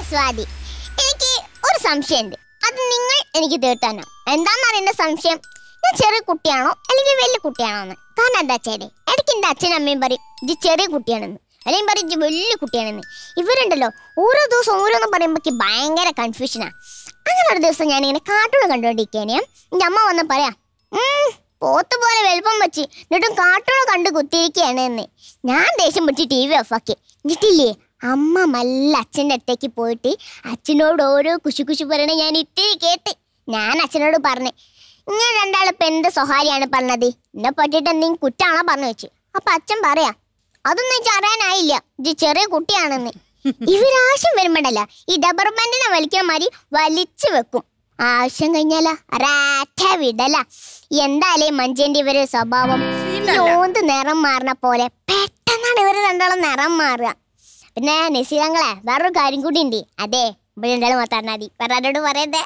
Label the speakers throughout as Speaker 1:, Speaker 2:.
Speaker 1: സ്വാതി എനിക്ക് ഒരു സംശയമുണ്ട് അത് നിങ്ങൾ എനിക്ക് തീർത്താനോ എന്താണെന്നാണ് എന്റെ സംശയം ഞാൻ ചെറിയ കുട്ടിയാണോ അല്ലെങ്കിൽ വലിയ കുട്ടിയാണോ എന്ന് കാരണം എന്താ ചേരെ ഇടയ്ക്ക് എൻ്റെ അച്ഛനും അമ്മയും പറയും ഇത് ചെറിയ കുട്ടിയാണെന്ന് അല്ലെങ്കിൽ പറയും ഇത് വലിയ കുട്ടിയാണെന്ന് ഇവരുണ്ടല്ലോ ഓരോ ദിവസം ഓരോന്ന് പറയുമ്പോൾ ഭയങ്കര കൺഫ്യൂഷനാണ് അങ്ങനെ ഒരു ദിവസം ഞാനിങ്ങനെ കാർട്ടൂൺ കണ്ടുകൊണ്ടിരിക്കുകയാണ് എൻ്റെ അമ്മ വന്ന് പറയാം "ഉം, പോത്ത് പോലെ വലുപ്പം വെച്ച് എന്നിട്ടും കാർട്ടൂൺ കണ്ട് കുത്തിയിരിക്കുകയാണ് എന്ന് ഞാൻ ദേഷ്യം പിടിച്ച് ടി വി ഓഫാക്കി എന്നിട്ടില്ലേ അമ്മ മല്ല അച്ഛൻ്റെ അടുത്തേക്ക് പോയിട്ട് അച്ഛനോട് ഓരോ കുശു കുശു പറയണേ ഞാൻ ഇത്തിരി കേട്ട് ഞാൻ അച്ഛനോട് പറഞ്ഞു ഇങ്ങനെ രണ്ടാളിപ്പോൾ എന്ത് സ്വകാര്യമാണ് പറഞ്ഞത് എന്നെ പറ്റിയിട്ട് എന്തെങ്കിലും കുറ്റാണോ പറഞ്ഞു വെച്ചു അപ്പൊ അച്ഛൻ പറയാ അതൊന്നും എനിക്ക് അറിയാനായില്ല ഇത് ചെറിയ കുട്ടിയാണെന്ന് ഇവരാവശ്യം വരുമ്പോഴല്ല ഈ ഡബർ ബാൻഡിനെ വലിക്കുന്ന മാതിരി വലിച്ചു വെക്കും ആവശ്യം കഴിഞ്ഞാല റാറ്റ വിടല എന്തായാലേ മഞ്ചേന്റെ ഇവരെ സ്വഭാവം ഈ ഓന്ത് നിറം മാറണ പോലെ പെട്ടെന്നാണ് ഇവര് രണ്ടാളും നിറം മാറുക പിന്നെ നസീറങ്ങളെ വേറൊരു കാര്യം കൂടി ഉണ്ട് അതെ ഇവിടെ രണ്ടാളും മാത്രം മതി വേറെ ആരോട് പറയണ്ടേ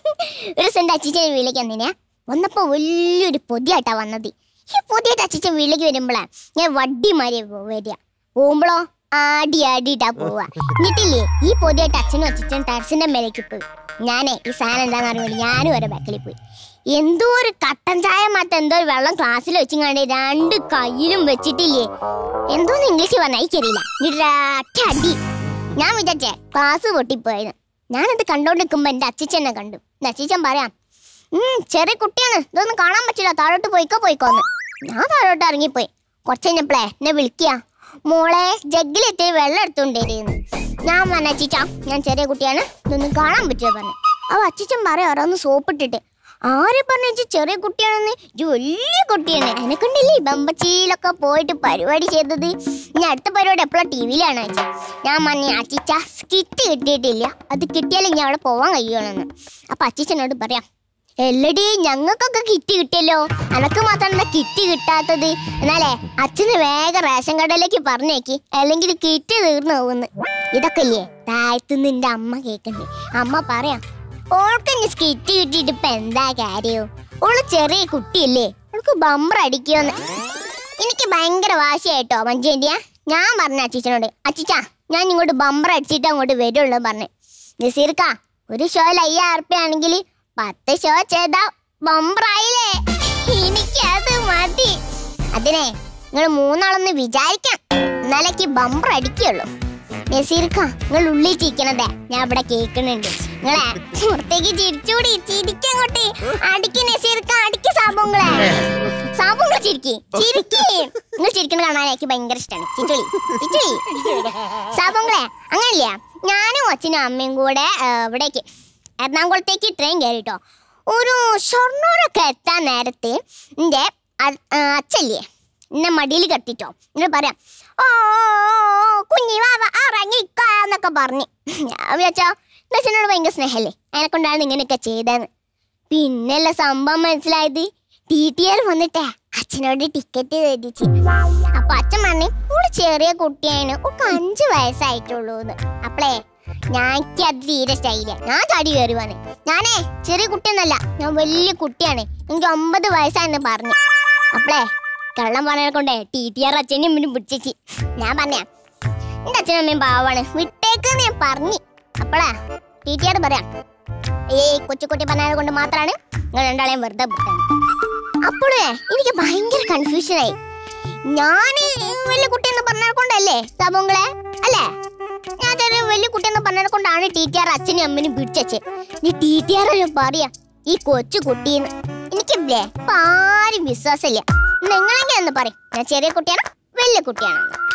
Speaker 1: ഒരു സെന്റ് അച്ചിച്ചനെ വിളിക്കാൻ നിന്നെ വന്നപ്പോ വലിയൊരു പൊതിയായിട്ടാ വന്നത് ഈ പൊതിയായിട്ട് അച്ചിച്ചൻ വീട്ടിലേക്ക് വരുമ്പോഴാ ഞാൻ വട്ടി മാറി വരിക പോകുമ്പോഴോ ആടി ആടിയിട്ടാ പോവാ എന്നിട്ടില്ലേ ഈ പൊതിയായിട്ട് അച്ഛനും അച്ഛനും ടെറസിന്റെ മേലേക്ക് പോയി ഞാനേ ഈ സാധനം എന്താണെന്ന് അറിയുമ്പോൾ ഞാനും ഒരു ബാക്കിൽ പോയി എന്തോ ഒരു കട്ടൻ ചായ മാത്രം എന്തോ ഒരു വെള്ളം ക്ലാസ്സിൽ വെച്ചും കണ്ട് രണ്ട് കയ്യിലും വെച്ചിട്ടില്ലേ എന്തോന്ന് ഇംഗ്ലീഷ് പറഞ്ഞ എനിക്കറിയില്ല ഒരൊറ്റ അടി ഞാൻ വിചാരിച്ചേ ക്ലാസ് പൊട്ടിപ്പോയെന്ന് ഞാനത് കണ്ടോണ്ടിരിക്കുമ്പോ എന്റെ അച്ഛച്ചനെ കണ്ടു എന്റെ അച്ഛച്ചൻ പറയാം ഉം ചെറിയ കുട്ടിയാണ് ഇതൊന്നും കാണാൻ പറ്റില്ല താഴോട്ട് പോയിക്കോ പോയിക്കോന്ന് ഞാൻ താഴോട്ട് ഇറങ്ങിപ്പോയി കുറച്ച് കഴിഞ്ഞപ്പോഴേ എന്നെ വിളിക്കുക മോളെ ജഗ്ഗിലെത്തി വെള്ളം എടുത്തോണ്ടിരുന്നു ഞാൻ പറഞ്ഞ അച്ചിച്ച ഞാൻ ചെറിയ കുട്ടിയാണ് ഇതൊന്നും കാണാൻ പറ്റുമോ പറഞ്ഞു അപ്പൊ അച്ചിച്ചൻ പറയാം ഓരോന്ന് സോപ്പിട്ടിട്ട് ആര് പറഞ്ഞു ഇജ്ജ് ചെറിയ കുട്ടിയാണെന്ന് ഇജ്ജ് വലിയ കുട്ടിയാണ് എനക്കുണ്ടല്ലേ ഈ ബമ്പച്ചിയിലൊക്കെ പോയിട്ട് പരിപാടി ചെയ്തത് ഇനി അടുത്ത പരിപാടി എപ്പോഴാണ് ടി വിയിലാണ് വെച്ചത് ഞാൻ പറഞ്ഞു അച്ചിച്ച സ്കിറ്റ് കിട്ടിയിട്ടില്ല അത് കിട്ടിയാലും ഞാൻ അവിടെ പോവാൻ കഴിയുകയാണെന്ന് അപ്പൊ അച്ചിച്ചനോട് പറയാം എല്ലടി ഞങ്ങൾക്കൊക്കെ കിറ്റ് കിട്ടിയല്ലോ അനക്ക് മാത്രം എന്താ കിറ്റ് കിട്ടാത്തത് എന്നാലേ അച്ഛന് വേഗം റേഷൻ കടയിലേക്ക് പറഞ്ഞേക്ക് അല്ലെങ്കിൽ കിറ്റ് തീർന്നു പോകുന്നു ഇതൊക്കെ ഇല്ലേ താഴത്തു നിന്റെ അമ്മ കേക്കണ്ടേ അമ്മ പറയാം ഓൾക്ക് ഇനി കിറ്റ് കിട്ടിയിട്ട് ഇപ്പൊ എന്താ കാര്യോ ഓള് ചെറിയ കുട്ടിയല്ലേ ഓൾക്ക് ബമ്പർ അടിക്കുമെന്ന് എനിക്ക് ഭയങ്കര വാശിയായിട്ടോ മഞ്ചേന്റിയ ഞാൻ പറഞ്ഞ അച്ചിച്ചനോട് അച്ചിച്ച ഞാൻ ഇങ്ങോട്ട് ബമ്പർ അടിച്ചിട്ട് അങ്ങോട്ട് വരുള്ളൂ പറഞ്ഞു നസീർക്ക ഒരു ഷോയിൽ അയ്യായിരം ഉറുപ്പ്യ ആണെങ്കിൽ പത്ത് ഷോ ചെയ്താ ബമ്പറായില്ലേ എനിക്കത് മതി അതിനെ നിങ്ങൾ മൂന്നാളൊന്ന് വിചാരിക്കാം എന്നാലേക്ക് ബമ്പർ അടിക്കുള്ളൂ നസീർക്ക നിങ്ങൾ ഉള്ളിൽ ചിരിക്കണതേ ഞാൻ ഇവിടെ കേൾക്കുന്നുണ്ട് നിങ്ങളെ പുറത്തേക്ക് ചിരിച്ചൂടി ചിരിക്കങ്ങോട്ട് അടിക്ക് നസീർക്ക അടിക്ക് സാബുങ്ങളെ സാബുങ്ങളെ ചിരിക്കി ചിരിക്കി നിങ്ങൾ ചിരിക്കണ കാണാൻ എനിക്ക് ഭയങ്കര ഇഷ്ടമാണ് ചിറ്റുളി ചിറ്റുളി സാബുങ്ങളെ അങ്ങനെയില്ല ഞാനും അച്ഛനും അമ്മയും കൂടെ ആ, ഇവിടേക്ക് എറണാകുളത്തേക്ക് ട്രെയിൻ കയറിട്ടോ ഒരു ഷൊർണൂരൊക്കെ എത്താൻ നേരത്തെ എൻ്റെ അച്ഛല്ലേ എന്നെ മടിയിൽ കെട്ടിട്ടോ എന്നിട്ട് പറയാം ഓ കുഞ്ഞി വാവ ഇറങ്ങിക്ക എന്നൊക്കെ പറഞ്ഞ് ഞാൻ വിചാരിച്ചോ എൻ്റെ അച്ഛനോട് ഭയങ്കര സ്നേഹല്ലേ അതിനെ കൊണ്ടാണ് ഇങ്ങനെയൊക്കെ ചെയ്തതെന്ന് പിന്നല്ല സംഭവം മനസ്സിലായത് ടി ടി ആർ വന്നിട്ടേ അച്ഛനോട് ടിക്കറ്റ് തരിച്ച് അപ്പൊ അച്ഛൻ പറഞ്ഞു ഓള് ചെറിയ കുട്ടിയാണ് ഓൾക്ക് അഞ്ച് വയസ്സായിട്ടുള്ളൂ എന്ന് അപ്പളേ ഞാനിക്ക് അത് തീരെ സ്റ്റൈല ഞാൻ ചാടി കയറി വന്ന് ഞാനേ ചെറിയ കുട്ടിയൊന്നല്ല ഞാൻ വലിയ കുട്ടിയാണ് എനിക്ക് ഒമ്പത് വയസ്സായെന്ന് പറഞ്ഞു അപ്പളേ കള്ളം പറഞ്ഞെ കൊണ്ടേ ടി ടി ആർ അച്ഛനും അമ്മനും പിടിച്ചേച്ചി ഞാൻ പറഞ്ഞ എന്റെ അച്ഛനും അമ്മയും പാവാണ് വിട്ടേക്കെന്ന് ഞാൻ പറഞ്ഞു അപ്പളാ ടി ടി ആർ പറയാം ഏയ് കൊച്ചുകുട്ടി പറഞ്ഞത് കൊണ്ട് മാത്രമാണ് നിങ്ങൾ രണ്ടാളെയും വെറുതെ വിട്ടത് അപ്പോഴേ എനിക്ക് ഭയങ്കര കൺഫ്യൂഷനായി ഞാൻ വലിയ കുട്ടി എന്ന് പറഞ്ഞത് കൊണ്ടല്ലേ സബോങ്ങളെ അല്ലേ ഞാൻ ചെറിയ വലിയ കുട്ടി എന്ന് പറഞ്ഞത് കൊണ്ടാണ് ടി ടി ആർ അച്ഛനും അമ്മനും പിടിച്ചേ നീ ടി ടി ആർ പറയാ ഈ കൊച്ചു കുട്ടീന്ന് എനിക്കില്ലേ ഇപ്പൊ ആരും വിശ്വാസമില്ല നിങ്ങളെങ്കിലും ഒന്ന് പറയും ഞാൻ ചെറിയ കുട്ടിയാണോ വലിയ കുട്ടിയാണോ എന്ന്